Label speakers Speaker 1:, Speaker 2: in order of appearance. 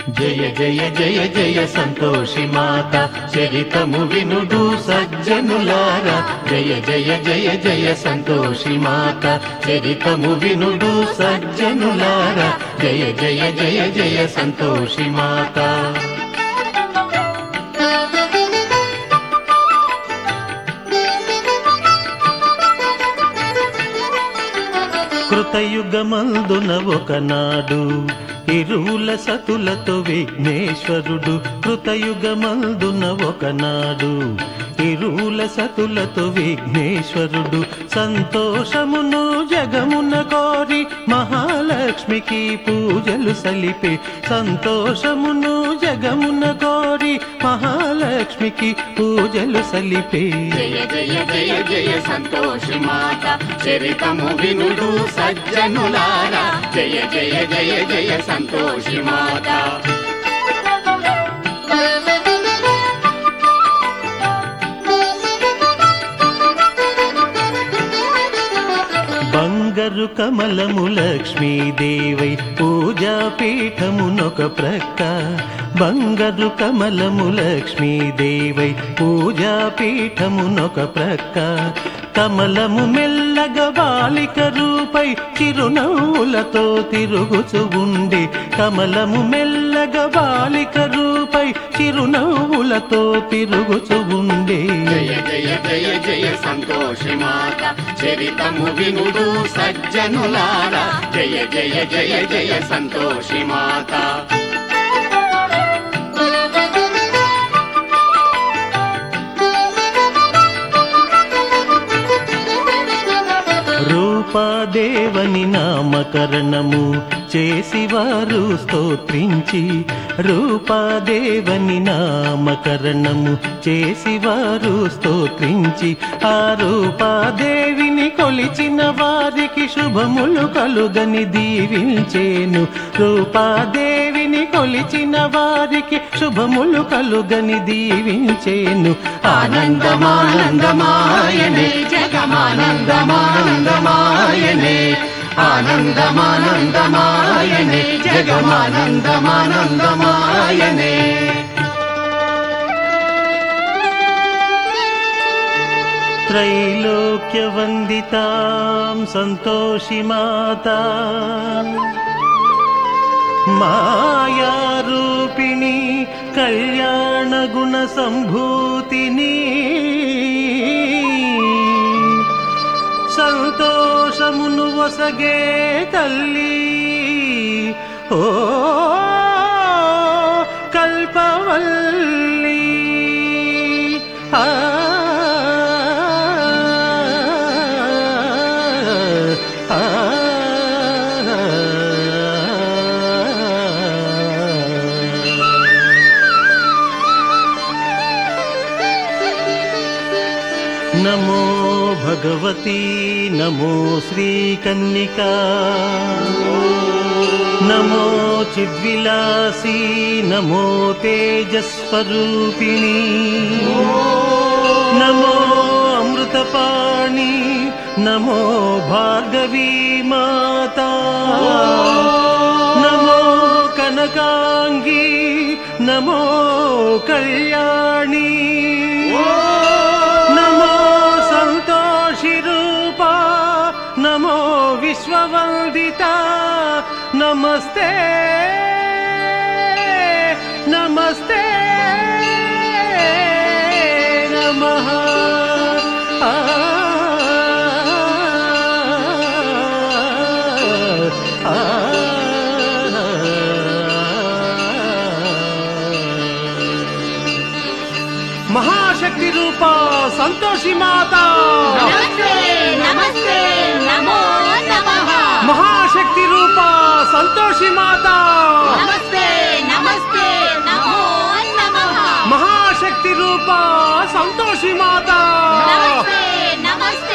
Speaker 1: జయ జయ జయ జయ సంతోషి మాత చరితము వినుడు సజ్జనులారా జయ జయ జయ జయ సంతోషి మాత చరితము వినుడు సజ్జనులారా జయ జయ జయ జయ సంతోషి మాత కృతయుగమందున ఒకనాడు ఇరువుల సతులతో విఘ్నేశ్వరుడు కృతయుగమందున ఒకనాడు ఇరువుల సతులతో విఘ్నేశ్వరుడు సంతోషమును జగమున కోరి మహాలక్ష్మికి పూజలు సలిపే సంతోషమును జగమున కోరి మహాలక్ష్మికి పూజలు సలిపే
Speaker 2: జయ జయ జయ జయ సంతోషి మాత చరితము వినుడు సజ్జనులారా జయ జయ జయ జయ సంతోషి మాత
Speaker 1: బంగారు కమలము లక్ష్మీదేవై పూజా పీఠమునొక ప్రక్క బంగారు కమలము లక్ష్మీదేవై పూజా పీఠమునొక ప్రక్క కమలము మెల్లగా బాలిక రూపై చిరునవ్వులతో తిరుగుచు ఉండే కమలము మెల్లగా బాలిక రూపై చిరునవ్వులతో తిరుగుచు ఉండే
Speaker 2: జయ జయ జయ జయ సంతోషి మాత చరితము వినుడు సజ్జనులారా జయ జయ జయ జయ సంతోషి మాత
Speaker 1: రూపాదేవని నామకరణము చేసి వారు స్తోత్రించి రూపాదేవని నామకరణము చేసి వారు స్తోత్రించి ఆ రూపాదేవిని కొలిచిన వారికి శుభములు కలుగని దీవించేను రూపాదేవిని కొలిచిన వారికి శుభములు కలుగని దీవించేను
Speaker 2: ఆనందమానందమాయనే జగమానందమానందమాయనే ఆనందమానందమాయనే జగమానందమానందమాయనే
Speaker 1: त्रैलोक्यवन्दितां सन्तोषि माता मायारूपिणी कल्याणगुणसम्भूतिनी సంతోషమును వసగే తల్లి ఓ కల్పవల్లి ఆ ఆ నమో భగవతి నమో శ్రీకన్నికా నమో చిద్విలాసి నమో తేజస్వరూపిణి నమో అమృతపాణి నమో భార్గవీ మాతా నమో కనకాంగి నమో కళ్యాణి నమో సంతోషి రూప నమో విశ్వవందిత నమస్తే నమస్తే నమః ఆ ఆ మహాశక్తి రూప సంతోషి మాత
Speaker 2: నమస్తే నమస్తే నమో నమః
Speaker 1: మహాశక్తి రూప సంతోషి మాత
Speaker 2: నమస్తే నమస్తే నమో నమః
Speaker 1: మహాశక్తి రూప సంతోషి మాత
Speaker 2: నమస్తే నమస్తే